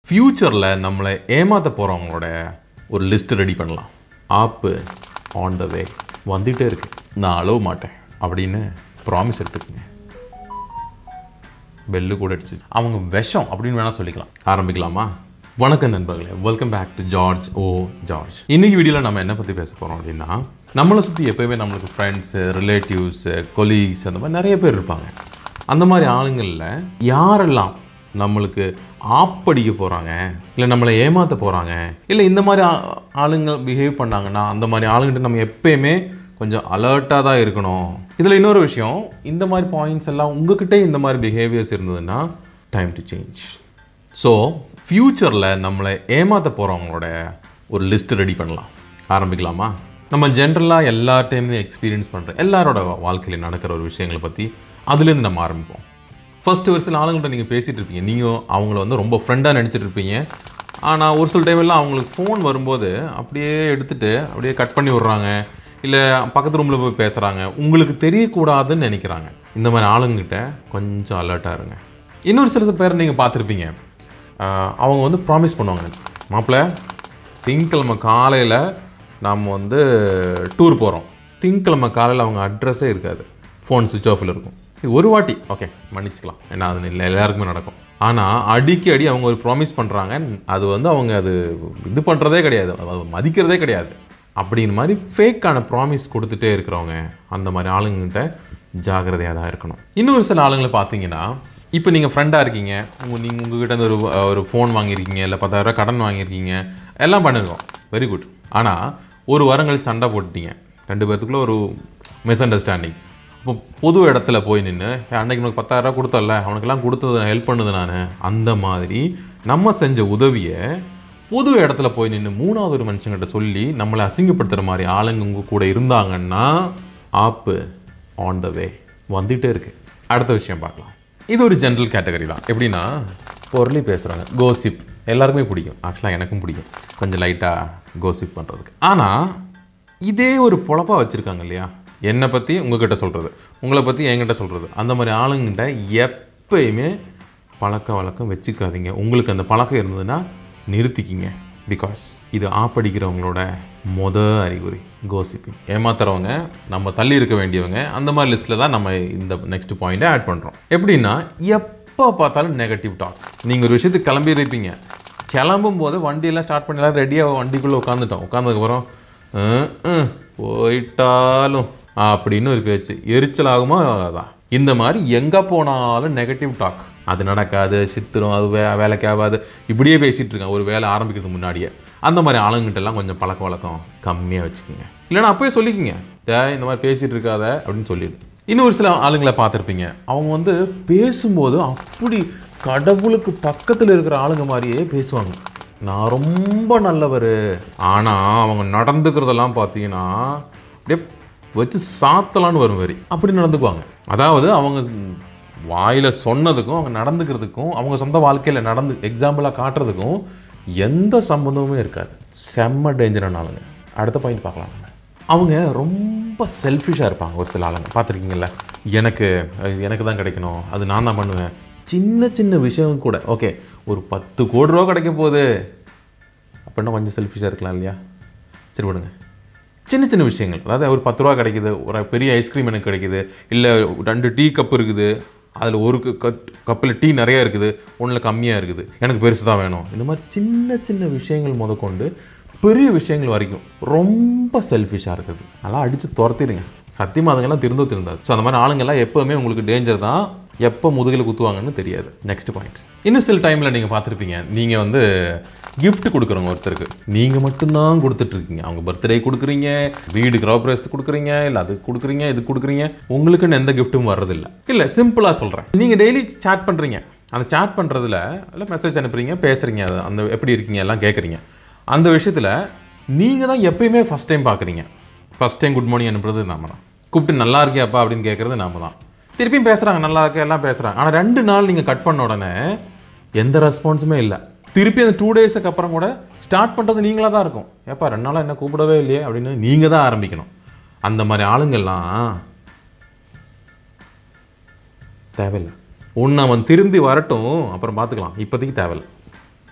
ஃப்யூச்சரில் நம்மளை ஏமாற்ற போகிறவங்களோட ஒரு லிஸ்ட் ரெடி பண்ணலாம் ஆப்பு ஆன் த வே வந்துகிட்டே இருக்கு நான் அழව மாட்டேன் அப்படின்னு ப்ராமிஸ் எடுத்துக்கங்க பெல்லு கூட அடிச்சு அவங்க விஷம் அப்படின்னு வேணால் சொல்லிக்கலாம் ஆரம்பிக்கலாமா வணக்கம் நண்பர்களே வெல்கம் பேக் டு ஜார்ஜ் ஓ ஜார்ஜ் இன்னைக்கு வீடியோவில் நம்ம என்ன பற்றி பேச போகிறோம் அப்படின்னா நம்மளை சுற்றி எப்போயுமே நம்மளுக்கு ஃப்ரெண்ட்ஸு ரிலேட்டிவ்ஸு கொலீக்ஸ் அந்த மாதிரி நிறைய பேர் இருப்பாங்க அந்த மாதிரி ஆளுங்களில் யாரெல்லாம் நம்மளுக்கு ஆப்படிக்க போகிறாங்க இல்லை நம்மளை ஏமாற்ற போகிறாங்க இல்லை இந்த மாதிரி ஆ- ஆளுங்க பிஹேவ் பண்ணாங்கன்னா அந்த மாதிரி ஆளுங்கிட்ட நம்ம எப்பயுமே கொஞ்சம் அலர்ட்டாக தான் இருக்கணும் இதில் இன்னொரு விஷயம் இந்த மாதிரி பாயிண்ட்ஸ் எல்லாம் உங்ககிட்ட இந்த மாதிரி பிஹேவியர்ஸ் இருந்ததுன்னா டைம் டு சேஞ்ச் ஸோ ஃப்யூச்சரில் நம்மளை ஏமாற்ற போகிறவங்களோட ஒரு லிஸ்ட் ரெடி பண்ணலாம் ஆரம்பிக்கலாமா நம்ம ஜென்ரலாக எல்லா டைம்லையும் எக்ஸ்பீரியன்ஸ் பண்ணுற எல்லாரோட வாழ்க்கையில் நடக்கிற ஒரு விஷயங்களை பற்றி அதுலேருந்து நம்ம ஆரம்பிப்போம் ஃபர்ஸ்ட் ஒரு சில ஆளுங்கள்ட்ட நீங்கள் பேசிகிட்டு இருப்பீங்க நீங்கள் அவங்கள வந்து ரொம்ப ஃப்ரெண்டாக நினச்சிட்டு இருப்பீங்க ஆனால் ஒரு சில டைம்லாம் அவங்களுக்கு ஃபோன் வரும்போது அப்படியே எடுத்துட்டு அப்படியே கட் பண்ணி விட்றாங்க இல்லை பக்கத்து ரூமில் போய் பேசுகிறாங்க உங்களுக்கு தெரியக்கூடாதுன்னு நினைக்கிறாங்க இந்த மாதிரி ஆளுங்கிட்ட கொஞ்சம் அலர்ட்டாக இருங்க இன்னொரு சில பேர் நீங்கள் பார்த்துருப்பீங்க ஆஹ் அவங்க வந்து ப்ராமிஸ் பண்ணுவாங்க மாப்பிள்ள திங்கக்கிழமை காலையில் நாம் வந்து டூர் போகிறோம் திங்கக்கிழமை காலையில் அவங்க அட்ரஸே இருக்காது ஃபோன் சுவிச் ஆஃபில் இருக்கும் இது ஒரு வாட்டி ஓகே மன்னிச்சுக்கலாம் ஏன்னா அது இல்லை எல்லாருக்குமே நடக்கும் ஆனால் அடிக்கடி அவங்க ஒரு ப்ராமிஸ் பண்ணுறாங்க அது வந்து அவங்க அது இது பண்ணுறதே கிடையாது அது மதிக்கிறதே கிடையாது அப்படிங்கிற மாதிரி ஃபேக்கான ப்ராமிஸ் கொடுத்துட்டே இருக்கிறவங்க அந்த மாதிரி ஆளுங்கிட்ட ஜாக்கிரதையாக தான் இருக்கணும் இன்னொரு சில ஆளுங்களை பார்த்தீங்கன்னா இப்போ நீங்கள் ஃப்ரெண்டாக இருக்கீங்க உங்கள் நீங்கள் உங்ககிட்ட இருந்து ஒரு ஒரு ஃபோன் வாங்கியிருக்கீங்க இல்லை பத்தாயிரரூவா கடன் வாங்கியிருக்கீங்க எல்லாம் பண்ணிருக்கோம் வெரி குட் ஆனால் ஒரு வாரம் கழிச்சு சண்டை போட்டுட்டீங்க ரெண்டு பேர்த்துக்குள்ள ஒரு மிஸ் அண்டர்ஸ்டாண்டிங் இப்போ பொது இடத்துல போய் நின்று அன்னைக்கு உனக்கு பத்தாயிரரூவா கொடுத்தல அவனுக்கெல்லாம் கொடுத்தது ஹெல்ப் பண்ணது நான் அந்த மாதிரி நம்ம செஞ்ச உதவியை பொது இடத்துல போய் நின்று மூணாவது ஒரு மனுஷங்கிட்ட சொல்லி நம்மளை அசிங்கப்படுத்துகிற மாதிரி ஆளுங்க உங்க கூட இருந்தாங்கன்னா ஆப்பு ஆன் த வே வந்துட்டே இருக்கு அடுத்த விஷயம் பார்க்கலாம் இது ஒரு ஜென்ரல் கேட்டகரி தான் எப்படின்னா பொருளி பேசுகிறாங்க கோசிப் எல்லாருக்குமே பிடிக்கும் ஆக்சுவலாக எனக்கும் பிடிக்கும் கொஞ்சம் லைட்டாக கோசிப் பண்ணுறதுக்கு ஆனால் இதே ஒரு பொழப்பா வச்சுருக்காங்க இல்லையா என்னை பற்றி உங்ககிட்ட சொல்கிறது உங்களை பற்றி என்கிட்ட சொல்கிறது அந்த மாதிரி ஆளுங்கிட்ட எப்பயுமே பழக்க வழக்கம் வச்சுக்காதீங்க உங்களுக்கு அந்த பழக்கம் இருந்ததுன்னா நிறுத்திக்கிங்க பிகாஸ் இது ஆப்படிக்கிறவங்களோட மொத அறிகுறி கோசிப்பிங் ஏமாத்துறவங்க நம்ம தள்ளி இருக்க வேண்டியவங்க அந்த மாதிரி லிஸ்ட்டில் தான் நம்ம இந்த நெக்ஸ்ட் பாயிண்ட்டை ஆட் பண்ணுறோம் எப்படின்னா எப்போ பார்த்தாலும் நெகட்டிவ் டாக் நீங்கள் ஒரு விஷயத்துக்கு கிளம்பி இருப்பீங்க கிளம்பும் போது வண்டியெல்லாம் ஸ்டார்ட் பண்ணி எல்லாம் ரெடியாக வண்டிக்குள்ளே உட்காந்துட்டோம் உட்காந்ததுக்கப்புறம் "ம், ம், போயிட்டாலும் அப்படின்னு ஒரு பேச்சு எரிச்சல் ஆகுமா ஆகாதா இந்த மாதிரி எங்கே போனாலும் நெகட்டிவ் டாக் அது நடக்காது சித்திரம் அது வே வேலைக்கு ஆகாது இப்படியே பேசிகிட்டு இருக்கான் ஒரு வேலை ஆரம்பிக்கிறதுக்கு முன்னாடியே அந்த மாதிரி ஆளுங்கிட்ட எல்லாம் கொஞ்சம் பழக்க வழக்கம் கம்மியாக வச்சுக்கோங்க இல்லைன்னா அப்போயே சொல்லிக்கோங்க டேய் இந்த மாதிரி பேசிகிட்டு இருக்காத அப்படின்னு சொல்லிடு இன்னும் ஒரு சில ஆளுங்களை பார்த்துருப்பீங்க அவங்க வந்து பேசும்போது அப்படி கடவுளுக்கு பக்கத்தில் இருக்கிற ஆளுங்க மாதிரியே பேசுவாங்க நான் ரொம்ப நல்லவர் ஆனால் அவங்க நடந்துக்கிறதெல்லாம் பார்த்தீங்கன்னா அப்படியே வச்சு சாத்தலான்னு வரும் வரி அப்படி நடந்துக்குவாங்க அதாவது அவங்க வாயில் சொன்னதுக்கும் அவங்க நடந்துக்கிறதுக்கும் அவங்க சொந்த வாழ்க்கையில் நடந்து எக்ஸாம்பிளாக காட்டுறதுக்கும் எந்த சம்மந்தமுமே இருக்காது செம்ம டேஞ்சரான ஆளுங்க அடுத்த பாயிண்ட் பார்க்கலாம் நம்ம. அவங்க ரொம்ப செல்ஃபிஷாக இருப்பாங்க ஒரு சில ஆளுங்க பார்த்துருக்கீங்களா எனக்கு அஹ், எனக்கு தான் கிடைக்கணும் அது நான் தான் பண்ணுவேன் சின்ன சின்ன விஷயம் கூட ஓகே ஒரு பத்து கோடி ரூபா கிடைக்க போகுது அப்படின்னா கொஞ்சம் செல்ஃபிஷாக இருக்கலாம் இல்லையா சரி விடுங்க சின்ன சின்ன விஷயங்கள் அதாவது ஒரு பத்து ரூபா கிடைக்குது ஒரு பெரிய ஐஸ்கிரீம் எனக்கு கிடைக்குது இல்லை ரெண்டு டீ கப் இருக்குது அதில் ஒரு கப்பில் டீ நிறையா இருக்குது ஒன்றில் கம்மியாக இருக்குது எனக்கு பெருசு தான் வேணும் இந்த மாதிரி சின்ன சின்ன விஷயங்கள் முதற்கொண்டு பெரிய விஷயங்கள் வரைக்கும் ரொம்ப செல்ஃபிஷாக இருக்குது அதெல்லாம் அடித்து துரத்திடுங்க சத்தியமாக அதுங்கெல்லாம் திருந்த திருந்தாது ஸோ அந்த மாதிரி ஆளுங்கெல்லாம் எப்போவுமே உங்களுக்கு டேஞ்சர் தான் எப்போ முதுகில் குத்துவாங்கன்னு தெரியாது நெக்ஸ்ட் பாயிண்ட் இன்னும் சில டைமில் நீங்கள் பார்த்துருப்பீங்க நீங்கள் வந்து gift கொடுக்குறவங்க ஒருத்தருக்கு நீங்கள் மட்டும்தான் கொடுத்துட்ருக்கீங்க அவங்க பர்த்டே கொடுக்குறீங்க வீடு கிரகப்பிரவேசத்துக்கு கொடுக்குறீங்க இல்லை அது கொடுக்குறீங்க இது கொடுக்குறீங்க உங்களுக்குன்னு எந்த கிஃப்ட்டும் வர்றதில்ல இல்லை சிம்பிளாக சொல்கிறேன் நீங்கள் டெய்லி chat பண்ணுறீங்க அந்த chat பண்ணுறதுல இல்லை மெசேஜ் அனுப்புறீங்க பேசுகிறீங்க அது அந்த எப்படி இருக்கீங்க எல்லாம் கேட்குறீங்க அந்த விஷயத்தில் நீங்கள் தான் எப்பயுமே ஃபஸ்ட் டைம் பார்க்குறீங்க ஃபஸ்ட் டைம் குட் மார்னிங் அனுப்புறது நாம தான் கூப்பிட்டு நல்லா இருக்கியாப்பா அப்படின்னு கேட்குறது நாம தான் திருப்பியும் பேசுகிறாங்க நல்லா இருக்கா எல்லாம் பேசுகிறாங்க ஆனால் ரெண்டு நாள் நீங்கள் கட் பண்ண உடனே எந்த ரெஸ்பான்ஸுமே இல்லை திருப்பி அந்த டூ டேஸுக்கு அப்புறம் கூட ஸ்டார்ட் பண்ணுறது நீங்களாக தான் இருக்கும் ஏப்பா ரெண்டு நாளாக என்ன கூப்பிடவே இல்லையே அப்படின்னு நீங்கள் தான் ஆரம்பிக்கணும் அந்த மாதிரி ஆளுங்கெல்லாம் தேவையில்லை ஒன்று அவன் திருந்தி வரட்டும் அப்புறம் பார்த்துக்கலாம் இப்போதைக்கு தேவையில்லை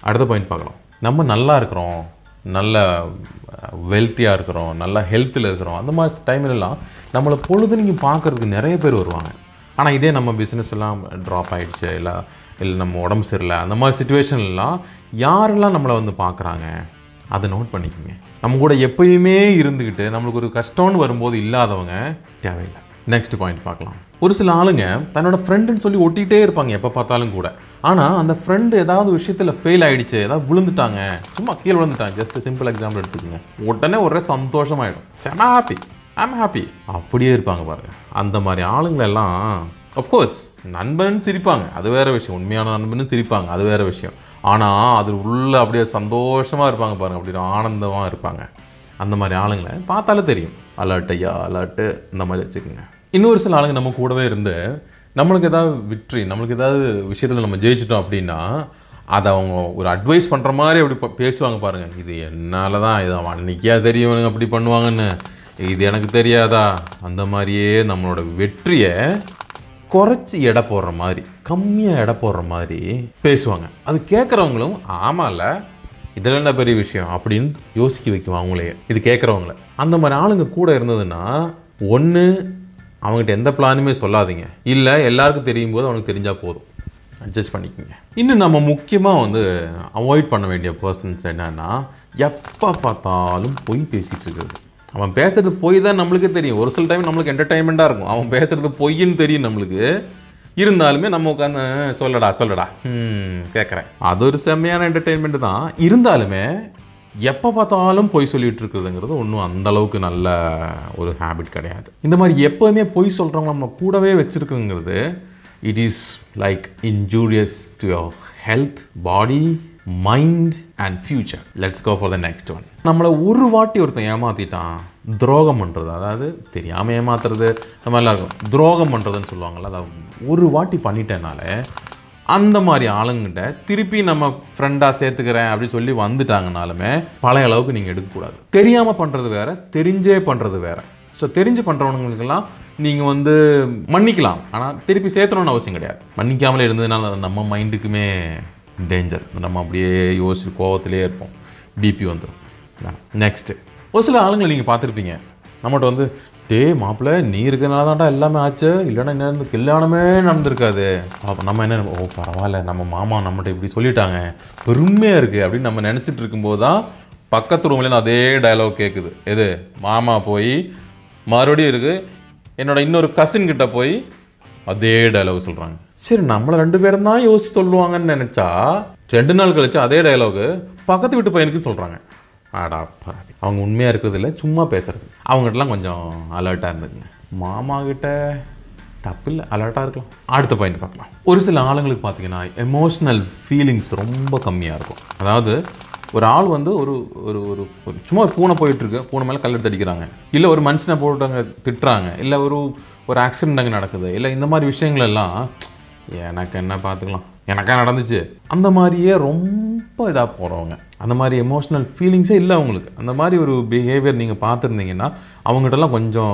அடுத்த பாயிண்ட் பார்க்கலாம் நம்ம நல்லா இருக்கிறோம் நல்ல வெல்த்தியாக இருக்கிறோம் நல்ல ஹெல்த்தில் இருக்கிறோம் அந்த மாதிரி டைம்லலாம் நம்மளை பொழுதுனைக்கு பார்க்கறதுக்கு நிறைய பேர் வருவாங்க ஆனால் இதே நம்ம பிஸ்னஸ் எல்லாம் ட்ராப் ஆயிடுச்சு இல்லை இல்லை நம்ம உடம்பு சரியில்லை அந்த மாதிரி சுச்சுவேஷன்லாம் யாரெல்லாம் நம்மளை வந்து பார்க்குறாங்க அதை நோட் பண்ணிக்கோங்க நம்ம கூட எப்பயுமே இருந்துக்கிட்டு நம்மளுக்கு ஒரு கஷ்டம்னு வரும்போது இல்லாதவங்க தேவையில்லை நெக்ஸ்ட் பாயிண்ட் பார்க்கலாம் ஒரு சில ஆளுங்க தன்னோட ஃப்ரெண்டுன்னு சொல்லி ஒட்டிகிட்டே இருப்பாங்க எப்போ பார்த்தாலும் கூட ஆனால் அந்த ஃப்ரெண்டு ஏதாவது விஷயத்தில் ஃபெயில் ஆயிடுச்சு ஏதாவது விழுந்துட்டாங்க சும்மா கீழே விழுந்துட்டாங்க ஜஸ்ட் சிம்பிள் எக்ஸாம்பிள் எடுத்துக்கோங்க உடனே ஒரே சந்தோஷமாயிடும் செம ஹாப்பி ஐம் ஹாப்பி அப்படியே இருப்பாங்க பாருங்க அந்த மாதிரி ஆளுங்களெல்லாம் அஃப்கோர்ஸ் நண்பன் சிரிப்பாங்க அது வேற விஷயம் உண்மையான நண்பனும் சிரிப்பாங்க அது வேற விஷயம் ஆனால் அது உள்ள அப்படியே சந்தோஷமாக இருப்பாங்க பாருங்க அப்படி ஆனந்தமாக இருப்பாங்க அந்த மாதிரி ஆளுங்களை பார்த்தாலே தெரியும் அலர்ட் ஐயா அலர்ட்டு இந்த மாதிரி வச்சுக்கோங்க இன்னொரு சில ஆளுங்க நம்ம கூடவே இருந்து நம்மளுக்கு ஏதாவது விக்ட்ரி நம்மளுக்கு ஏதாவது விஷயத்தில் நம்ம ஜெயிச்சிட்டோம் அப்படின்னா அதை அவங்க ஒரு அட்வைஸ் பண்ணுற மாதிரி அப்படி ப- பேசுவாங்க பாருங்கள் இது என்னால் தான் இது அவன் அன்னைக்கே தெரியும் இவனுங்க அப்படி பண்ணுவாங்கன்னு இது எனக்கு தெரியாதா அந்த மாதிரியே நம்மளோட வெற்றியை குறைச்சி எடை போடுற மாதிரி கம்மியாக எடை போடுற மாதிரி பேசுவாங்க அது கேட்குறவங்களும் ஆமாம்ல இதெல்லாம் என்ன பெரிய விஷயம் அப்படின்னு யோசிக்க வைக்கும் அவங்களே இது கேட்குறவங்கள அந்த மாதிரி ஆளுங்க கூட இருந்ததுன்னா ஒன்று அவங்ககிட்ட எந்த பிளானுமே சொல்லாதீங்க இல்லை எல்லாருக்கும் தெரியும் போது அவனுக்கு தெரிஞ்சால் போதும் அட்ஜஸ்ட் பண்ணிக்கோங்க இன்னும் நம்ம முக்கியமாக வந்து அவாய்ட் பண்ண வேண்டிய பர்சன்ஸ் என்னன்னா எப்போ பார்த்தாலும் பொய் பேசிகிட்டு இருக்கிறது அவன் பேசுறது பொய் தான் நம்மளுக்கே தெரியும் ஒரு சில டைம் நம்மளுக்கு என்டர்டைன்மெண்ட்டாக இருக்கும் அவன் பேசுறது பொய்ன்னு தெரியும் நம்மளுக்கு இருந்தாலுமே நம்ம உட்காந்து சொல்லடா சொல்லடா ம் கேட்குறேன் அது ஒரு செம்மையான என்டர்டெயின்மெண்ட் தான் இருந்தாலுமே எப்போ பார்த்தாலும் பொய் சொல்லிட்டு இருக்கிறதுங்கிறது ஒன்றும் அந்த அளவுக்கு நல்ல ஒரு ஹேபிட் கிடையாது இந்த மாதிரி எப்போவுமே பொய் சொல்கிறவங்க நம்ம கூடவே வச்சுருக்குங்கிறது it is like injurious to your health body mind and future let's go for the next one நம்மளை ஒரு வாட்டி ஒருத்தன் ஏமாத்திட்டான் துரோகம் பண்ணுறது அதாவது தெரியாமல் ஏமாத்துறது இந்த மாதிரிலாம் இருக்கும் துரோகம் பண்ணுறதுன்னு சொல்லுவாங்கள்ல அதாவது ஒரு வாட்டி பண்ணிட்டேனாலே அந்த மாதிரி ஆளுங்கிட்ட திருப்பி நம்ம ஃப்ரெண்டாக சேர்த்துக்கிறேன் அப்படின்னு சொல்லி வந்துட்டாங்கனாலுமே பழைய அளவுக்கு நீங்கள் எடுக்கக்கூடாது தெரியாமல் பண்ணுறது வேற தெரிஞ்சே பண்ணுறது வேற ஸோ தெரிஞ்சு பண்ணுறவங்களுக்கெல்லாம் நீங்கள் வந்து மன்னிக்கலாம் ஆனால் திருப்பி சேர்த்தணும்னு அவசியம் கிடையாது மன்னிக்காமலே இருந்ததுனால அது நம்ம மைண்டுக்குமே டேஞ்சர் நம்ம அப்படியே யோசிச்சு கோவத்திலே இருப்போம் பிபி வந்துடும் நெக்ஸ்ட்டு ஒரு சில ஆளுங்களை நீங்கள் பார்த்துருப்பீங்க நம்மகிட்ட வந்து டே மாப்பிள்ளை நீ இருக்கிறனால தான்டா எல்லாமே ஆச்சு இல்லைன்னா என்ன கல்யாணமே நடந்திருக்காது அப்போ நம்ம என்ன ஓ பரவாயில்ல நம்ம மாமா நம்மகிட்ட இப்படி சொல்லிட்டாங்க பெருமையாக இருக்குது அப்படின்னு நம்ம நினச்சிட்டு இருக்கும்போது தான் பக்கத்து ரூம்லேருந்து அதே டயலாக் கேட்குது எது மாமா போய் மறுபடியும் இருக்குது என்னோட இன்னொரு கசின் கிட்ட போய் அதே டயலாக் சொல்கிறாங்க சரி நம்மளை ரெண்டு பேரும் தான் யோசிச்சு சொல்லுவாங்கன்னு நினச்சா ரெண்டு நாள் கழிச்சு அதே டயலாகு பக்கத்து வீட்டு பையனுக்கு சொல்கிறாங்க ஆடா பாவி. அவங்க உண்மையாக இருக்கிறது இல்லை சும்மா பேசுறது அவங்ககிட்டலாம் கொஞ்சம் அலர்ட்டாக இருந்துக்குங்க மாமா கிட்ட தப்பில்லை அலர்ட்டாக இருக்கலாம் அடுத்த பாயிண்ட் பார்க்கலாம் ஒரு சில ஆளுங்களுக்கு பார்த்தீங்கன்னா எமோஷ்னல் ஃபீலிங்ஸ் ரொம்ப கம்மியாக இருக்கும் அதாவது ஒரு ஆள் வந்து ஒரு ஒரு ஒரு ஒரு சும்மா ஒரு பூனை போயிட்டு இருக்கு பூனை மேலே கல்லெடுத்து அடிக்கிறாங்க இல்லை ஒரு மனுஷனை போட்டாங்க திட்டுறாங்க இல்லை ஒரு ஒரு ஆக்சிடென்ட் அங்கே நடக்குது இல்லை இந்த மாதிரி விஷயங்கள் எல்லாம் எனக்கு என்ன பார்த்துக்கலாம் எனக்கா நடந்துச்சு அந்த மாதிரியே ரொம்ப இதாக போகிறவங்க அந்த மாதிரி எமோஷ்னல் ஃபீலிங்ஸே இல்லை அவங்களுக்கு அந்த மாதிரி ஒரு பிஹேவியர் நீங்கள் பார்த்துருந்தீங்கன்னா அவங்ககிட்டலாம் கொஞ்சம்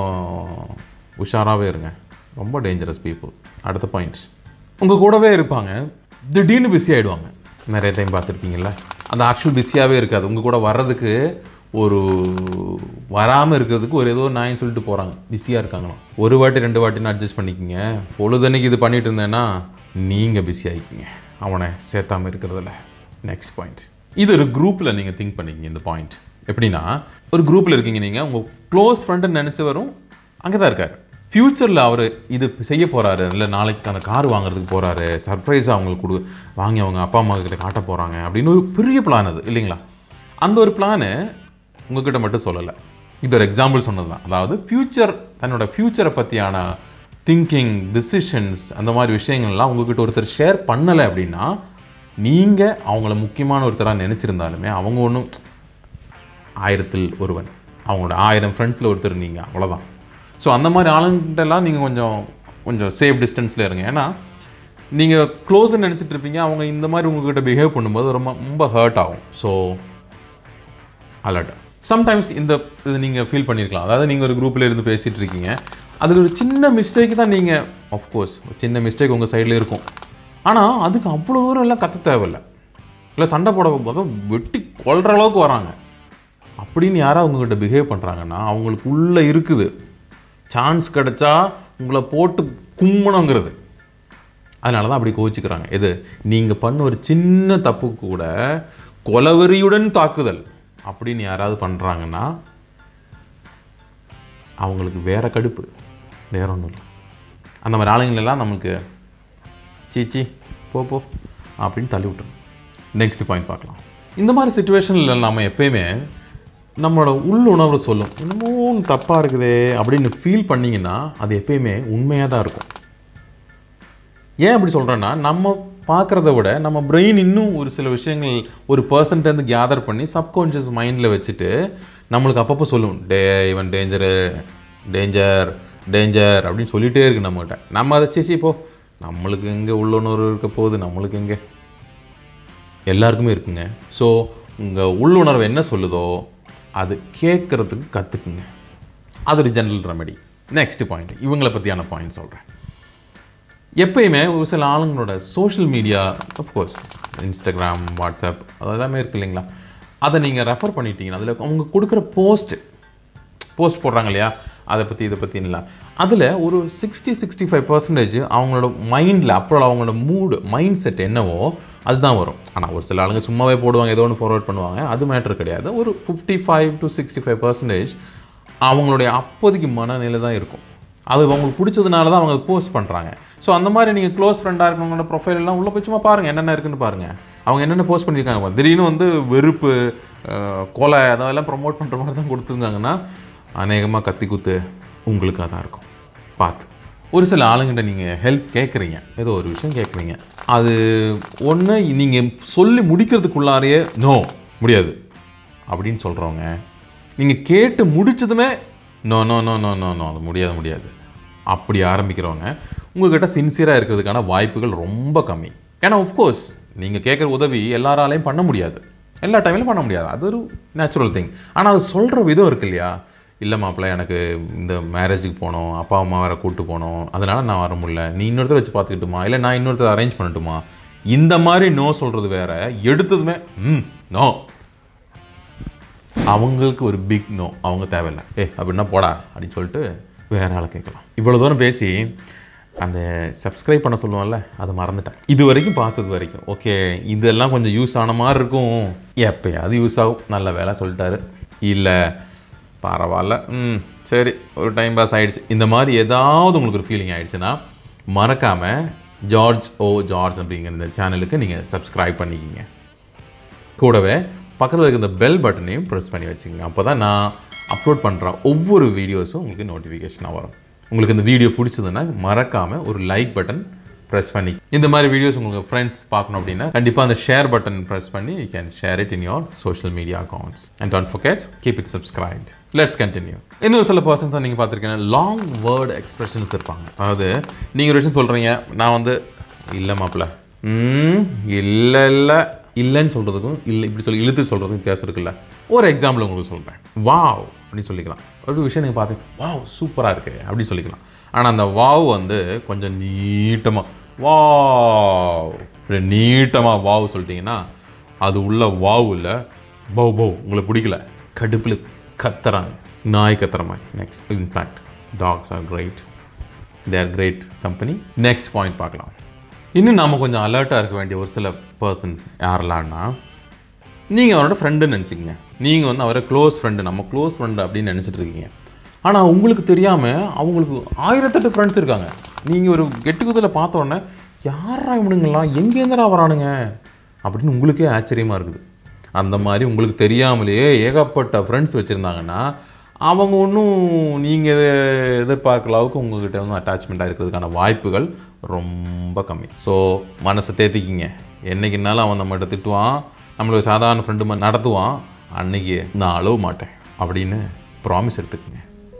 உஷாராகவே இருங்க ரொம்ப டேஞ்சரஸ் பீப்புள் அடுத்த பாயிண்ட்ஸ் உங்கள் கூடவே இருப்பாங்க திடீர்னு பிஸி ஆகிடுவாங்க நிறைய டைம் பார்த்துருப்பீங்கல்ல அந்த ஆக்சுவல் பிஸியாகவே இருக்காது உங்கள் கூட வர்றதுக்கு ஒரு வராமல் இருக்கிறதுக்கு ஒரு ஏதோ நாயின்னு சொல்லிட்டு போகிறாங்க பிஸியாக இருக்காங்களாம் ஒரு வாட்டி ரெண்டு வாட்டின்னு அட்ஜஸ்ட் பண்ணிக்கிங்க பொழுதன்னைக்கு இது பண்ணிட்டு இருந்தேன்னா நீங்கள் பிஸி ஆகிக்கிங்க அவனை சேர்த்தாம இருக்கிறதுல நெக்ஸ்ட் பாயிண்ட் இது ஒரு குரூப்பில் நீங்கள் திங்க் பண்ணிக்கிங்க இந்த பாயிண்ட் எப்படின்னா ஒரு குரூப்பில் இருக்கீங்க நீங்கள் உங்கள் க்ளோஸ் ஃப்ரெண்டுன்னு நினச்சவரும் அங்கே தான் இருக்கார் ஃப்யூச்சரில் அவர் இது செய்ய போகிறாரு இல்லை நாளைக்கு அந்த கார் வாங்குறதுக்கு போகிறாரு சர்ப்ரைஸாக அவங்களுக்கு கொடு வாங்கி அவங்க அப்பா அம்மா கிட்ட காட்ட போகிறாங்க அப்படின்னு ஒரு பெரிய பிளான் அது இல்லைங்களா அந்த ஒரு பிளானு உங்ககிட்ட மட்டும் சொல்லலை இது ஒரு எக்ஸாம்பிள் சொன்னது தான் அதாவது ஃப்யூச்சர் தன்னோட ஃப்யூச்சரை பற்றியான திங்கிங் டிசிஷன்ஸ் அந்த மாதிரி விஷயங்கள்லாம் உங்ககிட்ட ஒருத்தர் ஷேர் பண்ணலை அப்படின்னா நீங்கள் அவங்கள முக்கியமான ஒருத்தராக நினச்சிருந்தாலுமே அவங்க ஒன்றும் ஆயிரத்தில் ஒருவன் அவங்களோட ஆயிரம் ஃப்ரெண்ட்ஸில் ஒருத்தர் நீங்கள் அவ்வளோதான் ஸோ அந்த மாதிரி ஆளுங்கிட்டலாம் நீங்கள் கொஞ்சம் கொஞ்சம் சேஃப் டிஸ்டன்ஸில் இருங்க ஏன்னா நீங்கள் க்ளோஸ்ன்னு நினச்சிட்டு இருப்பீங்க அவங்க இந்த மாதிரி உங்ககிட்ட பிஹேவ் பண்ணும்போது ரொம்ப ரொம்ப ஹர்ட் ஆகும் ஸோ அலர்ட் சம்டைம்ஸ் இந்த இது நீங்கள் ஃபீல் பண்ணியிருக்கலாம் அதாவது நீங்கள் ஒரு குரூப்பில் இருந்து பேசிகிட்டு இருக்கீங்க அதில் ஒரு சின்ன மிஸ்டேக் தான் நீங்கள் ஆஃப்கோர்ஸ் ஒரு சின்ன மிஸ்டேக் உங்கள் சைடில் இருக்கும் ஆனால் அதுக்கு அவ்வளோ தூரம் எல்லாம் கற்று தேவையில்லை இல்லை சண்டை போட போதும் வெட்டி கொல்ற அளவுக்கு வராங்க அப்படின்னு யாராவது உங்ககிட்ட பிஹேவ் பண்ணுறாங்கன்னா அவங்களுக்கு உள்ளே இருக்குது சான்ஸ் கிடைச்சா உங்களை போட்டு கும்மணுங்கிறது அதனால தான் அப்படி கோச்சிக்கிறாங்க எது நீங்கள் பண்ண ஒரு சின்ன தப்புக்கு கூட கொலவெறியுடன் தாக்குதல் அப்படின்னு யாராவது பண்ணுறாங்கன்னா அவங்களுக்கு வேற கடுப்பு வேற ஒன்றும் இல்லை அந்த மாதிரி ஆளுங்களெல்லாம் நமக்கு சீச்சி போ போ அப்படின்னு தள்ளி விட்டுரும் நெக்ஸ்ட் பாயிண்ட் பார்க்கலாம் இந்த மாதிரி சுச்சுவேஷனில் நம்ம எப்பயுமே நம்மளோட உள்ளுணர்வு சொல்லும் என்னமோ தப்பாக இருக்குதே அப்படின்னு ஃபீல் பண்ணிங்கன்னா அது எப்பயுமே உண்மையாக தான் இருக்கும் ஏன் அப்படி சொல்கிறேன்னா நம்ம பார்க்குறத விட நம்ம பிரெயின் இன்னும் ஒரு சில விஷயங்கள் ஒரு பர்சன்ட்டேருந்து கேதர் பண்ணி சப்கான்ஷியஸ் மைண்டில் வச்சுட்டு நம்மளுக்கு அப்பப்போ சொல்லும் டே இவன் டேஞ்சரு டேஞ்சர் டேஞ்சர் அப்படின்னு சொல்லிகிட்டே இருக்கு நம்மகிட்ட நம்ம அதை சேசி போ நம்மளுக்கு எங்கே உள்ளுணர்வு இருக்க போகுது நம்மளுக்கு எங்கே எல்லாருக்குமே இருக்குங்க ஸோ உங்கள் உள்ளுணர்வு என்ன சொல்லுதோ அது கேட்குறதுக்கு கற்றுக்குங்க அது ஒரு ஜென்ரல் ரெமெடி நெக்ஸ்ட் பாயிண்ட் இவங்களை பற்றியான பாயிண்ட் சொல்கிறேன் எப்பயுமே ஒரு சில ஆளுங்களோட social media course Instagram WhatsApp அது எல்லாமே இருக்கு இல்லைங்களா அதை நீங்கள் ரெஃபர் பண்ணிட்டீங்கன்னா அதில் அவங்க கொடுக்குற போஸ்ட் போஸ்ட் போடுறாங்க இல்லையா அதை பற்றி இதை பற்றின்லாம் அதில் ஒரு சிக்ஸ்டி சிக்ஸ்டி ஃபைவ் பர்சன்டேஜ் அவங்களோட மைண்டில் அப்புறம் அவங்களோட மூடு மைண்ட் செட் என்னவோ அதுதான் வரும் ஆனால் ஒரு சில ஆளுங்க சும்மாவே போடுவாங்க ஏதோ ஒன்று ஃபார்வர்ட் பண்ணுவாங்க அது மேட்ரு கிடையாது ஒரு fifty five to sixty five percentage அவங்களுடைய அப்போதைக்கு மனநிலை தான் இருக்கும் அது அவங்களுக்கு பிடிச்சதுனால தான் அவங்க போஸ்ட் பண்ணுறாங்க ஸோ அந்த மாதிரி நீங்கள் க்ளோஸ் ஃப்ரெண்டாக இருக்கவங்களோட ப்ரொஃபைல் எல்லாம் உள்ள போய் சும்மா பாருங்கள் என்னென்ன இருக்குன்னு பாருங்கள் அவங்க என்னென்ன போஸ்ட் பண்ணியிருக்காங்க திடீர்னு வந்து வெறுப்பு அஹ், கொலை அதெல்லாம் ப்ரொமோட் பண்ணுற மாதிரி தான் கொடுத்துருந்தாங்கன்னா அநேகமாக கத்தி குத்து உங்களுக்காக தான் இருக்கும் பார்த்து ஒரு சில ஆளுங்கிட்ட நீங்கள் ஹெல்ப் கேட்குறீங்க ஏதோ ஒரு விஷயம் கேட்குறீங்க அது ஒன்று நீங்கள் சொல்லி முடிக்கிறதுக்குள்ளாரையே நோ முடியாது அப்படின்னு சொல்கிறவங்க நீங்கள் கேட்டு முடிச்சதுமே no no no no no no அது முடியாது முடியாது அப்படி ஆரம்பிக்கிறவங்க உங்ககிட்ட சின்சியராக இருக்கிறதுக்கான வாய்ப்புகள் ரொம்ப கம்மி ஏன்னா ஆஃப்கோர்ஸ் நீங்கள் கேட்குற உதவி எல்லாராலையும் பண்ண முடியாது எல்லா டைம்லையும் பண்ண முடியாது அது ஒரு நேச்சுரல் திங் ஆனால் அது சொல்கிற விதம் இருக்கு இல்லையா இல்லை மாப்பிள்ள எனக்கு இந்த மேரேஜுக்கு போகணும் அப்பா அம்மா வேறு கூப்பிட்டு போகணும் அதனால் நான் வர முடியல நீ இன்னொருத்தர் வச்சு பார்த்துக்கிட்டுமா இல்லை நான் இன்னொருத்தர் அரேஞ்ச் பண்ணட்டுமா இந்த மாதிரி நோ சொல்கிறது வேற எடுத்ததுமே ம் நோ அவங்களுக்கு ஒரு பிக் நோ அவங்க தேவையில்லை ஏ அப்படின்னா போடா அப்படின்னு சொல்லிட்டு வேற ஆளை கேட்கலாம் இவ்வளோ தூரம் பேசி அந்த சப்ஸ்கிரைப் பண்ண சொல்லுவோம்ல அதை மறந்துட்டேன் இது வரைக்கும் பார்த்தது வரைக்கும் ஓகே இதெல்லாம் கொஞ்சம் யூஸ் ஆன மாதிரி இருக்கும் எப்பயாவது யூஸ் ஆகும் நல்ல வேலை சொல்லிட்டாரு இல்லை பரவாயில்ல ம் சரி ஒரு டைம் பாஸ் ஆயிடுச்சு இந்த மாதிரி ஏதாவது உங்களுக்கு ஒரு ஃபீலிங் ஆயிடுச்சுன்னா மறக்காமல் ஜார்ஜ் ஓ ஜார்ஜ் அப்படிங்கிற இந்த சேனலுக்கு நீங்கள் சப்ஸ்கிரைப் பண்ணிக்கிங்க கூடவே பக்கத்தில் இருக்க இந்த பெல் பட்டனையும் ப்ரெஸ் பண்ணி வச்சுக்கோங்க அப்போ தான் நான் அப்லோட் பண்ணுற ஒவ்வொரு வீடியோஸும் உங்களுக்கு நோட்டிஃபிகேஷனாக வரும் உங்களுக்கு இந்த வீடியோ பிடிச்சதுன்னா மறக்காமல் ஒரு லைக் பட்டன் ப்ரெஸ் பண்ணி இந்த மாதிரி வீடியோஸ் உங்களுக்கு ஃப்ரெண்ட்ஸ் பார்க்கணும் அப்படின்னா கண்டிப்பாக அந்த ஷேர் பட்டன் ப்ரெஸ் பண்ணி you can share it in your social media accounts and don't forget keep it subscribed let's continue இன்னொரு சில பர்சன்ஸ் நீங்கள் பார்த்துருக்கீங்க லாங் வேர்ட் எக்ஸ்பிரஷன்ஸ் இருப்பாங்க அதாவது நீங்கள் ஒரு விஷயம் சொல்கிறீங்க நான் வந்து இல்லை மாப்பிள்ள ம் இல்லை இல்லை இல்லைன்னு சொல்கிறதுக்கும் இல்லை இப்படி சொல்லி இழுத்து சொல்கிறதுக்கும் வித்தியாசம் இருக்குல்ல ஒரு எக்ஸாம்பிள் உங்களுக்கு சொல்கிறேன் வாவ் அப்படின்னு சொல்லிக்கலாம் ஒரு விஷயம் நீங்கள் பார்த்து வாவ் சூப்பராக இருக்கு அப்படின்னு சொல்லிக்கலாம் ஆனால் அந்த வாவ் வந்து கொஞ்சம் நீட்டமாக வாவ் இப்படி நீட்டமாக வாவ் சொல்லிட்டீங்கன்னா அது உள்ள வாவ் இல்லை பௌ பௌ உங்களுக்கு பிடிக்கல கடுப்பில் கத்துறாங்க நாய் கத்துற மாதிரி next in fact dogs are great they are great company next point பார்க்கலாம் இன்னும் நாம் கொஞ்சம் அலர்ட்டாக இருக்க வேண்டிய ஒரு சில பர்சன்ஸ் யாரெல்லாம்னா நீங்கள் அவரோட ஃப்ரெண்டுன்னு நினச்சிக்கங்க நீங்கள் வந்து அவரை க்ளோஸ் ஃப்ரெண்டு நம்ம க்ளோஸ் ஃப்ரெண்டு அப்படின்னு நினச்சிட்டு இருக்கீங்க ஆனால் உங்களுக்கு தெரியாமல் அவங்களுக்கு ஆயிரத்தெட்டு ஃப்ரெண்ட்ஸ் இருக்காங்க நீங்கள் ஒரு கெட்டுக்குதில் பார்த்த உடனே யாரா இவனுங்களாம் எங்கேருந்துடா வரானுங்க அப்படின்னு உங்களுக்கே ஆச்சரியமாக இருக்குது அந்த மாதிரி உங்களுக்கு தெரியாமலேயே ஏகப்பட்ட ஃப்ரெண்ட்ஸ் வச்சுருந்தாங்கன்னா அவங்க ஒன்றும் நீங்கள் எதிர்பார்க்குற அளவுக்கு உங்ககிட்ட வந்து அட்டாச்மெண்ட்டாக இருக்கிறதுக்கான வாய்ப்புகள் ரொம்ப கம்மி ஸோ மனசை தேத்திக்கிங்க என்னைக்குனாலும் அவன் நம்மகிட்ட திட்டுவான் நம்மளுக்கு சாதாரண ஃப்ரெண்டு மாதிரி நடத்துவான் அன்னைக்கு நான் அழுவ மாட்டேன் அப்படின்னு ப்ராமிஸ் எடுத்துக்கங்க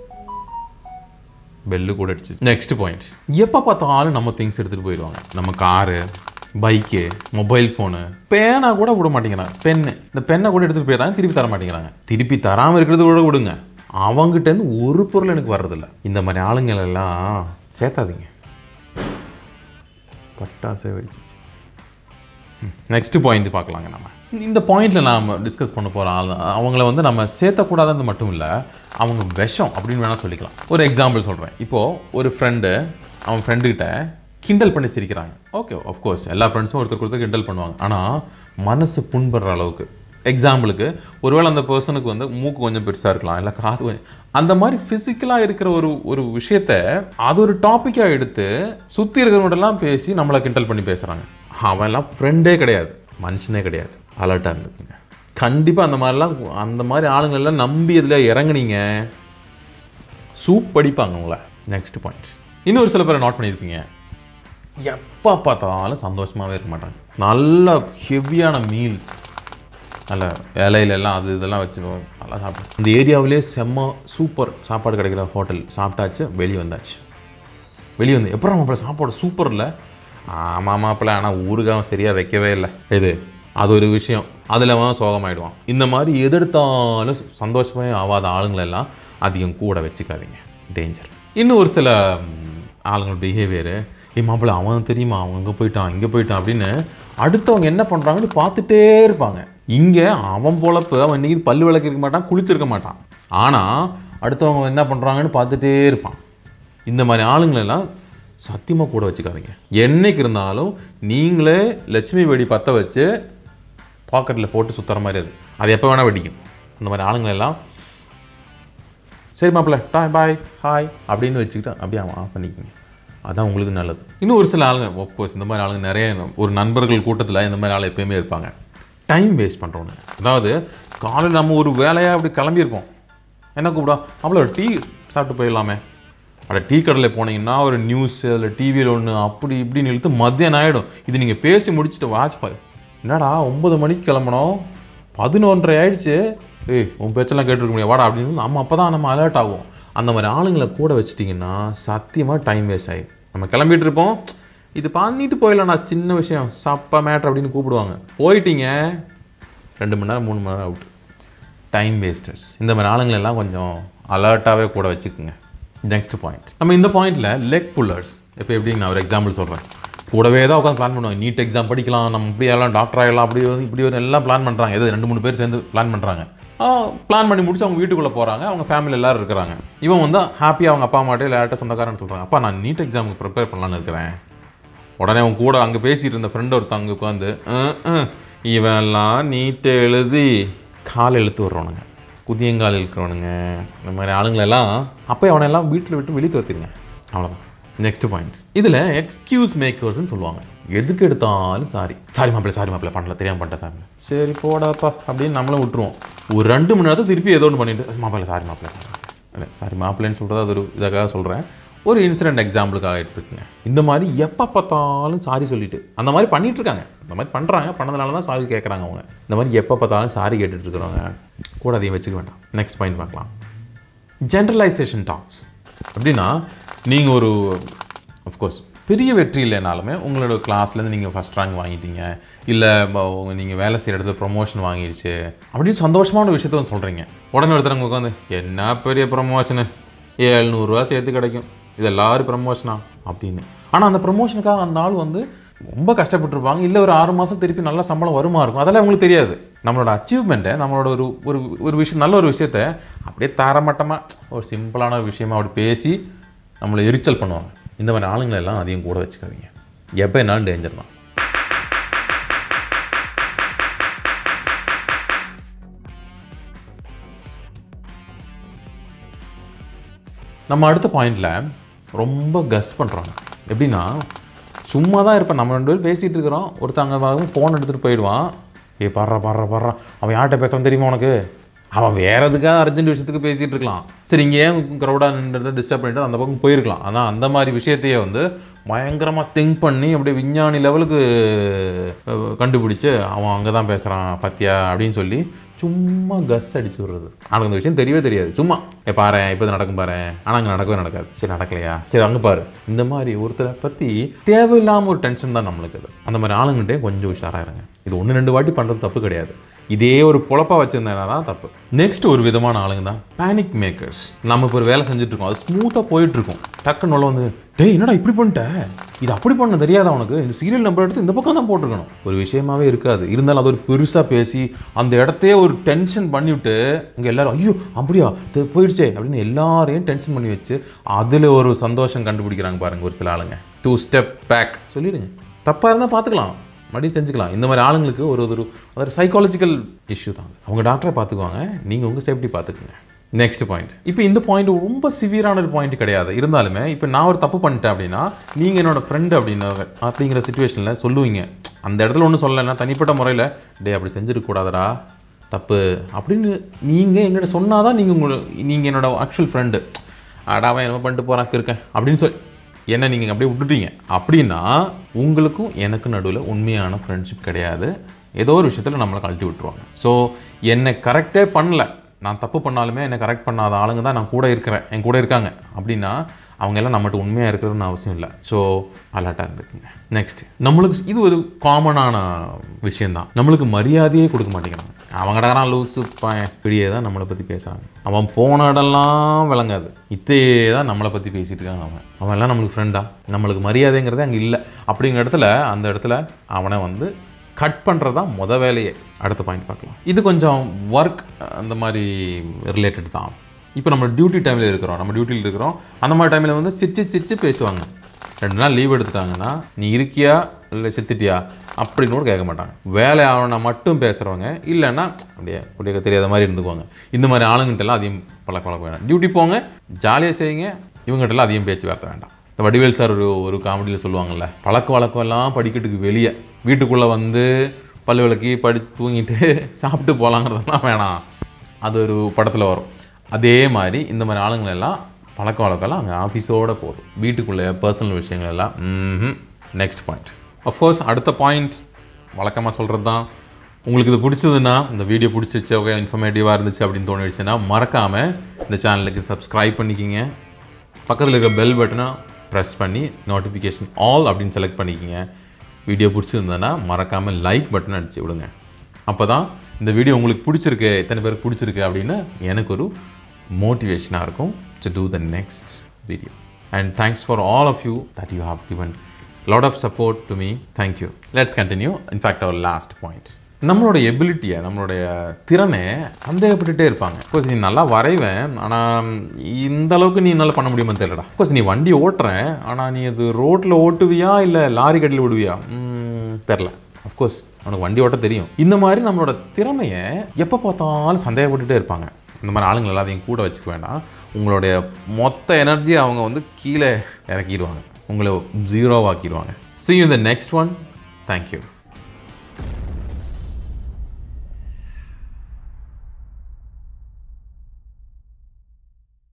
பெல்லு கூட அடிச்சு நெக்ஸ்ட் பாயிண்ட் எப்போ பார்த்தாலும் நம்ம திங்ஸ் எடுத்துகிட்டு போயிடுவாங்க நம்ம காரு பைக்கு மொபைல் ஃபோனு பேனா கூட விட மாட்டேங்கிறாங்க பென்னு இந்த பெண்ணை கூட எடுத்துகிட்டு போயிடுறாங்க திருப்பி தர மாட்டேங்கிறாங்க திருப்பி தராமல் இருக்கிறது கூட விடுங்க அவங்ககிட்டேருந்து ஒரு பொருள் எனக்கு வர்றதில்ல இந்த மாதிரி ஆளுங்களெல்லாம் சேர்த்தாதீங்க பட்டாசே வெடிச்சிச்சு நெக்ஸ்ட் பாயிண்ட் பார்க்கலாங்க நம்ம இந்த பாயிண்டில் நாம் டிஸ்கஸ் பண்ண போகிற ஆள் அவங்கள வந்து நம்ம சேர்த்தக்கூடாதுன்னு மட்டும் இல்லை அவங்க விஷம் அப்படின்னு வேணால் சொல்லிக்கலாம் ஒரு எக்ஸாம்பிள் சொல்கிறேன் இப்போது ஒரு ஃப்ரெண்டு அவன் ஃப்ரெண்டுக்கிட்ட கிண்டல் பண்ணி சிரிக்கிறாங்க ஓகே கோர்ஸ் எல்லா ஃப்ரெண்ட்ஸும் ஒருத்தருக்கு ஒருத்தர் கிண்டல் பண்ணுவாங்க ஆனால் மனசு புண்படுற அளவுக்கு எக்ஸாம்பிளுக்கு ஒருவேளை அந்த பர்சனுக்கு வந்து மூக்கு கொஞ்சம் பெருசாக இருக்கலாம் இல்லை காது கொஞ்சம் அந்த மாதிரி ஃபிசிக்கலாக இருக்கிற ஒரு ஒரு விஷயத்த அது ஒரு டாப்பிக்காக எடுத்து சுற்றி இருக்கிறவங்கள்டெல்லாம் பேசி நம்மளை கிண்டல் பண்ணி பேசுகிறாங்க அவன்லாம் ஃப்ரெண்டே கிடையாது மனுஷனே கிடையாது அலர்ட்டாக இருந்துக்குங்க கண்டிப்பாக அந்த மாதிரிலாம் அந்த மாதிரி ஆளுங்களெல்லாம் நம்பி இதில் இறங்குனீங்க சூப் படிப்பாங்க உங்களை நெக்ஸ்ட் பாயிண்ட் இன்னொரு சில பேரை நோட் பண்ணியிருப்பீங்க எப்போ பார்த்தாலும் சந்தோஷமாகவே இருக்க மாட்டாங்க நல்ல ஹெவியான மீல்ஸ் நல்ல இலையில எல்லாம் அது இதெல்லாம் வச்சு நல்லா சாப்பிடும் இந்த ஏரியாவிலே செம்ம சூப்பர் சாப்பாடு கிடைக்கிற ஹோட்டல் சாப்பிட்டாச்சு வெளியே வந்தாச்சு வெளியே வந்து எப்பறம் மாப்பிள்ள சாப்பாடு சூப்பர் இல்லை ஆமாம் மாப்பிள்ள ஆனால் ஊருகாவும் சரியாக வைக்கவே இல்லை இது அது ஒரு விஷயம் அதில் அவன் சோகமாயிடுவான் இந்த மாதிரி எதெடுத்தாலும் சந்தோஷமே ஆகாத ஆளுங்களெல்லாம் அதிகம் கூட வச்சுக்காதீங்க டேஞ்சர் இன்னும் ஒரு சில ம், ஆளுங்களோட பிஹேவியரு ஏ மாப்பிள்ள அவன் தெரியுமா அவன் இங்கே போயிட்டான் இங்கே போயிட்டான் அப்படின்னு அடுத்தவங்க என்ன பண்ணுறாங்கன்னு பார்த்துட்டே இருப்பாங்க இங்கே அவன் பொழப்பு அவன் இன்னைக்கு பல்லு விளக்கிருக்க மாட்டான் குளிச்சிருக்க மாட்டான் ஆனால் அடுத்தவங்க என்ன பண்ணுறாங்கன்னு பார்த்துட்டே இருப்பான் இந்த மாதிரி ஆளுங்களெல்லாம் சத்தியமாக கூட வச்சுக்காதீங்க என்னைக்கு இருந்தாலும் நீங்களே லட்சுமி வெடி பற்ற வச்சு பாக்கெட்டில் போட்டு சுற்றுற மாதிரி அது அது எப்போ வேணால் வெடிக்கும் அந்த மாதிரி ஆளுங்களெல்லாம் சரி மாப்பிள்ள டாய் பாய் ஹாய் அப்படின்னு வச்சுக்கிட்டு அப்படியே ஆஃப் பண்ணிக்கோங்க அதான் உங்களுக்கு நல்லது இன்னும் ஒரு சில ஆளுங்க ஒப்கோர்ஸ் இந்த மாதிரி ஆளுங்க நிறைய ஒரு நண்பர்கள் கூட்டத்தில் இந்த மாதிரி ஆள் எப்பயுமே இருப்பாங்க டைம் வேஸ்ட் பண்ணுறோன்னு அதாவது காலையில் நம்ம ஒரு வேலையாக அப்படி கிளம்பியிருப்போம் என்ன கூப்பிடா அவ்வளோ டீ சாப்பிட்டு போயிடலாமே அட டீ கடையில் போனீங்கன்னா ஒரு நியூஸ் அதில் டிவியில் ஒன்று அப்படி இப்படின்னு இழுத்து மத்தியானம் ஆகிடும் இது நீங்கள் பேசி முடிச்சுட்டு வாட்ச் பா என்னடா ஒன்பது மணிக்கு கிளம்பணும் பதினொன்றரை ஆயிடுச்சு ஏய் உன் பேச்செல்லாம் கேட்டுருக்க முடியாது வாடா அப்படின்னு நம்ம அப்போ தான் நம்ம அலர்ட் ஆகும் அந்த மாதிரி ஆளுங்களை கூட வச்சிட்டிங்கன்னா சத்தியமாக டைம் வேஸ்ட் ஆகி நம்ம கிளம்பிட்டு இருப்போம் இது பண்ணிட்டு போயிடலாம்ண்ணா சின்ன விஷயம் சப்பா மேட்ரு அப்படின்னு கூப்பிடுவாங்க போயிட்டீங்க ரெண்டு மணி நேரம் மூணு மணி நேரம் அவுட் டைம் வேஸ்டர்ஸ் இந்த மாதிரி ஆளுங்களை எல்லாம் கொஞ்சம் அலர்ட்டாகவே கூட வச்சுக்குங்க நெக்ஸ்ட் பாயிண்ட் நம்ம இந்த பாயிண்ட்டில் லெக் புல்லர்ஸ் இப்போ எப்படி நான் ஒரு எக்ஸாம்பிள் சொல்கிறேன் கூடவே தான் உட்காந்து பிளான் பண்ணுவாங்க நீட் எக்ஸாம் படிக்கலாம் நம்ம இப்படி எல்லாம் டாக்டர் ஆகலாம் அப்படி வந்து இப்படி ஒரு எல்லாம் பிளான் பண்ணுறாங்க எது ரெண்டு மூணு பேர் சேர்ந்து பிளான் பண்ணுறாங்க பிளான் பண்ணி முடிச்சு அவங்க வீட்டுக்குள்ளே போகிறாங்க அவங்க ஃபேமிலி எல்லாரும் இருக்கிறாங்க இவன் வந்து ஹாப்பியாக அவங்க அப்பா அம்மாட்டே இல்லை யார்கிட்ட சொந்தக்காரன்னு சொல்கிறாங்க அப்பா நான் நீட் எக்ஸாமுக்கு ப்ரிப்பேர் பண்ணலான்னு இருக்கிறேன் உடனே அவன் கூட அங்கே பேசிட்டு இருந்த ஃப்ரெண்டு ஒருத்தன் அங்கே உட்காந்து இவெல்லாம் நீட்டை எழுதி கால் எழுத்து வர்றவனுங்க குதியங்கால் இருக்கிறவனுங்க இந்த மாதிரி ஆளுங்களெல்லாம் அப்போ அவனெல்லாம் வீட்டில் விட்டு வெளியே துரத்திடுங்க அவ்வளோதான் நெக்ஸ்ட் பாயிண்ட்ஸ் இதில் எக்ஸ்கியூஸ் மேக்கர்ஸ்னு சொல்லுவாங்க எதுக்கு எடுத்தாலும் சாரி சாரி மாப்பிள்ள சாரி மாப்பிள்ள பண்ணல தெரியாமல் பண்ணிட்டேன் சாரி சரி போடாப்பா அப்படின்னு நம்மளும் விட்டுருவோம் ஒரு ரெண்டு மணி நேரத்தை திருப்பி ஏதோ ஒன்று பண்ணிட்டு மாப்பிள்ள சாரி மாப்பிள்ள இல்லை சாரி மாப்பிள்ளைன்னு சொல்கிறது அது ஒரு இதுக்காக சொல்கிறேன் ஒரு இன்சிடென்ட் எக்ஸாம்பிளுக்காக எடுத்துக்கங்க இந்த மாதிரி எப்போ பார்த்தாலும் சாரி சொல்லிட்டு அந்த மாதிரி பண்ணிட்டு இருக்காங்க இந்த மாதிரி பண்ணுறாங்க பண்ணதுனால தான் சாரி கேட்குறாங்க அவங்க இந்த மாதிரி எப்போ பார்த்தாலும் சாரி கேட்டுட்டு இருக்கிறவங்க கூட அதையும் வச்சுக்க வேண்டாம் நெக்ஸ்ட் பாயிண்ட் பார்க்கலாம் ஜென்ரலைசேஷன் டாக்ஸ் அப்படின்னா நீங்கள் ஒரு அஃப்கோர்ஸ் பெரிய வெற்றி இல்லைனாலுமே உங்களோட கிளாஸ்லேருந்து நீங்கள் ஃபஸ்ட் ரேங்க் வாங்கிட்டீங்க இல்லை நீங்கள் வேலை செய்கிற இடத்துல ப்ரொமோஷன் வாங்கிடுச்சு அப்படின்னு சந்தோஷமான ஒரு விஷயத்த வந்து சொல்கிறீங்க உடனே ஒருத்தரங்க உட்காந்து என்ன பெரிய ப்ரொமோஷனு ஏழ்நூறுரூவா சேர்த்து கிடைக்கும் இது எல்லாரும் ப்ரமோஷனா அப்படின்னு ஆனால் அந்த ப்ரமோஷனுக்காக அந்த ஆள் வந்து ரொம்ப கஷ்டப்பட்டிருப்பாங்க இல்லை ஒரு ஆறு மாதம் திருப்பி நல்ல சம்பளம் வருமா இருக்கும் அதெல்லாம் அவங்களுக்கு தெரியாது நம்மளோட அச்சீவ்மெண்ட்டை நம்மளோட ஒரு ஒரு ஒரு விஷயம் நல்ல ஒரு விஷயத்த அப்படியே தரமட்டமாக ஒரு சிம்பிளான ஒரு விஷயமா அப்படி பேசி நம்மளை எரிச்சல் பண்ணுவாங்க இந்த மாதிரி ஆளுங்களை எல்லாம் அதையும் கூட வச்சுக்காதீங்க எப்போ என்னாலும் டேஞ்சர் தான் நம்ம அடுத்த பாயிண்டில் ரொம்ப கஸ் பண்ணுறாங்க எப்படின்னா சும்மா தான் இருப்பேன் நம்ம ரெண்டு பேரும் பேசிகிட்டு இருக்கிறோம் ஒருத்தங்க ஃபோன் எடுத்துகிட்டு போயிடுவான் ஏ பாடுறா பாடுறா பாடுறா அவன் யார்கிட்ட பேசுறான் தெரியுமா உனக்கு அவன் வேற எதுக்காக அர்ஜென்ட் விஷயத்துக்கு பேசிகிட்டு இருக்கலாம் சரி இங்கே ஏன் க்ரௌடாக நின்றதை டிஸ்டர்ப் பண்ணிட்டு அந்த பக்கம் போயிருக்கலாம் ஆனால் அந்த மாதிரி விஷயத்தையே வந்து பயங்கரமாக திங்க் பண்ணி அப்படியே விஞ்ஞானி லெவலுக்கு அஹ், கண்டுபிடிச்சு அவன் அங்கே தான் பேசுகிறான் பத்தியா அப்படின்னு சொல்லி சும்மா கஸ் அடிச்சு விடுறது அவனுக்கு அந்த விஷயம் தெரியவே தெரியாது சும்மா ஏ பாரு இப்போ இது நடக்கும் பாரு ஆனால் அங்கே நடக்கவே நடக்காது சரி நடக்கலையா சரி அங்கே பாரு இந்த மாதிரி ஒருத்தரை பற்றி தேவையில்லாமல் ஒரு டென்ஷன் தான் நம்மளுக்கு அது அந்த மாதிரி ஆளுங்கிட்டே கொஞ்சம் உஷாராக இருங்க இது ஒன்று ரெண்டு வாட்டி பண்ணுறது தப்பு கிடையாது இதே ஒரு பொழப்பா வச்சிருந்தேன்னா தான் தப்பு நெக்ஸ்ட் ஒரு விதமான ஆளுங்க தான் பேனிக் மேக்கர்ஸ் நம்ம இப்போ ஒரு வேலை செஞ்சுட்டு இருக்கோம் அது ஸ்மூத்தாக போயிட்டு இருக்கும் டக்குன்னு உள்ள வந்து டேய் என்னடா இப்படி பண்ணிட்ட இது அப்படி பண்ண தெரியாதா உனக்கு இந்த சீரியல் நம்பர் எடுத்து இந்த பக்கம் தான் போட்டிருக்கணும் ஒரு விஷயமாவே இருக்காது இருந்தாலும் அது ஒரு பெருசாக பேசி அந்த இடத்தையே ஒரு டென்ஷன் பண்ணிவிட்டு இங்கே எல்லாரும் ஐயோ அப்படியா இது போயிடுச்சே அப்படின்னு எல்லாரையும் டென்ஷன் பண்ணி வச்சு அதில் ஒரு சந்தோஷம் கண்டுபிடிக்கிறாங்க பாருங்க ஒரு சில ஆளுங்க டூ ஸ்டெப் பேக் சொல்லிடுங்க தப்பாக இருந்தால் பார்த்துக்கலாம் மறுபடியும் செஞ்சுக்கலாம் இந்த மாதிரி ஆளுங்களுக்கு ஒரு ஒரு ஒரு சைக்காலஜிக்கல் இஷ்யூ தான் அவங்க டாக்டரை பார்த்துக்குவாங்க நீங்கள் உங்கள் சேஃப்டி பார்த்துக்குங்க நெக்ஸ்ட் பாயிண்ட் இப்போ இந்த பாயிண்ட் ரொம்ப சிவியரான ஒரு பாயிண்ட் கிடையாது இருந்தாலுமே இப்போ நான் ஒரு தப்பு பண்ணிட்டேன் அப்படின்னா நீங்கள் என்னோட ஃப்ரெண்டு அப்படின்னா அப்படிங்கிற சுச்சுவேஷனில் சொல்லுவீங்க அந்த இடத்துல ஒன்றும் சொல்லலைன்னா தனிப்பட்ட முறையில் டே அப்படி செஞ்சிருக்க கூடாதடா தப்பு அப்படின்னு நீங்கள் எங்கிட்ட சொன்னால் தான் நீங்கள் உங்களை நீங்கள் என்னோட ஆக்சுவல் ஃப்ரெண்டு அடாவன் என்ன பண்ணிட்டு போகிறாக்கு இருக்கேன் அப்படின்னு சொல்லி என்ன நீங்கள் அப்படியே விட்டுட்டீங்க அப்படின்னா உங்களுக்கும் எனக்கு நடுவில் உண்மையான ஃப்ரெண்ட்ஷிப் கிடையாது ஏதோ ஒரு விஷயத்தில் நம்மளை கழட்டி விட்டுருவாங்க ஸோ என்னை கரெக்டே பண்ணல நான் தப்பு பண்ணாலுமே என்னை கரெக்ட் பண்ணாத ஆளுங்க தான் நான் கூட இருக்கிறேன் என் கூட இருக்காங்க அப்படின்னா அவங்க எல்லாம் நம்மகிட்ட உண்மையாக இருக்கிறதுன்னு அவசியம் இல்லை ஸோ அலர்ட்டாக இருந்துக்குங்க நெக்ஸ்ட் நம்மளுக்கு இது ஒரு காமனான விஷயந்தான் நம்மளுக்கு மரியாதையே கொடுக்க மாட்டேங்கிறாங்க அவங்கடாரான் லூசு பையன் இப்படியே தான் நம்மளை பற்றி பேசுகிறாங்க அவன் போன இடம்லாம் விளங்காது இத்தையே தான் நம்மளை பற்றி பேசிட்டு இருக்காங்க அவன் அவன் எல்லாம் நம்மளுக்கு ஃப்ரெண்டா நம்மளுக்கு மரியாதைங்கிறதே அங்கே இல்லை அப்படிங்கிற இடத்துல அந்த இடத்துல அவனை வந்து கட் பண்ணுறது தான் முத வேலையே அடுத்த பாயிண்ட் பார்க்கலாம் இது கொஞ்சம் ஒர்க் அந்த மாதிரி ரிலேட்டட் தான் இப்போ நம்ம டியூட்டி டைமில் இருக்கிறோம் நம்ம டியூட்டியில் இருக்கிறோம் அந்த மாதிரி டைமில் வந்து சிரிச்சு சிரிச்சு பேசுவாங்க ரெண்டு நாள் லீவ் எடுத்துட்டாங்கன்னா நீ இருக்கியா இல்லை செத்துட்டியா அப்படின்னு கூட கேட்க மாட்டாங்க வேலை ஆகணும்னா மட்டும் பேசுகிறவங்க இல்லைன்னா அப்படியே அப்படியே தெரியாத மாதிரி இருந்துக்குவாங்க இந்த மாதிரி ஆளுங்கிட்டலாம் அதிகம் பழக்க வழக்கம் வேண்டாம் டியூட்டி போங்க ஜாலியாக செய்யுங்க இவங்ககிட்டலாம் அதிகம் பேச்சுவார்த்தை வேண்டாம் இந்த வடிவேல் சார் ஒரு ஒரு காமெடியில் சொல்லுவாங்கல்ல பழக்க வழக்கம் எல்லாம் படிக்கட்டுக்கு வெளியே வீட்டுக்குள்ளே வந்து பல்லு விளக்கி படி தூங்கிட்டு சாப்பிட்டு போகலாங்கிறதெல்லாம் வேணாம் அது ஒரு படத்தில் வரும் அதே மாதிரி இந்த மாதிரி ஆளுங்களை எல்லாம் பழக்க வழக்கம்லாம் அங்கே ஆஃபீஸோடு போதும் வீட்டுக்குள்ளே பர்சனல் விஷயங்கள் எல்லாம் நெக்ஸ்ட் பாயிண்ட் அஃப்கோர்ஸ் அடுத்த பாயிண்ட் வழக்கமாக சொல்கிறது தான் உங்களுக்கு இது பிடிச்சதுன்னா இந்த வீடியோ பிடிச்சிச்சு ஓகே இன்ஃபர்மேட்டிவாக இருந்துச்சு அப்படின்னு தோணிடுச்சுன்னா மறக்காமல் இந்த சேனலுக்கு சப்ஸ்கிரைப் பண்ணிக்கிங்க பக்கத்தில் இருக்க பெல் பட்டனை ப்ரெஸ் பண்ணி நோட்டிஃபிகேஷன் ஆல் அப்படின்னு செலக்ட் பண்ணிக்கிங்க வீடியோ பிடிச்சிருந்ததுன்னா மறக்காமல் லைக் பட்டன் அடிச்சு விடுங்க அப்போ தான் இந்த வீடியோ உங்களுக்கு பிடிச்சிருக்கு எத்தனை பேருக்கு பிடிச்சிருக்கு அப்படின்னு எனக்கு ஒரு மோட்டிவேஷனாக இருக்கும் to do the next video and thanks for all of you that you have given lot of support to me thank you let's continue in fact our last point நம்மளோட எபிலிட்டியை நம்மளுடைய திறனை சந்தேகப்பட்டுட்டே இருப்பாங்க கோர்ஸ் நீ நல்லா வரைவேன் ஆனால் இந்த அளவுக்கு நீ நல்லா பண்ண முடியுமா தெரியலடா கோர்ஸ் நீ வண்டி ஓட்டுறேன் ஆனால் நீ அது ரோட்டில் ஓட்டுவியா இல்லை லாரி கடையில் விடுவியா ம், தெரில அஃப்கோர்ஸ் உனக்கு வண்டி ஓட்ட தெரியும் இந்த மாதிரி நம்மளோட திறமையை எப்போ பார்த்தாலும் சந்தேகப்பட்டுட்டே இருப்பாங்க இந்த மாதிரி ஆளுங்களை எல்லாத்தையும் கூட வச்சுக்க வேண்டாம் உங்களுடைய மொத்த எனர்ஜியை அவங்க வந்து கீழே இறக்கிடுவாங்க உங்களை ஜீரோவாக்கிடுவாங்க see you in the next one thank you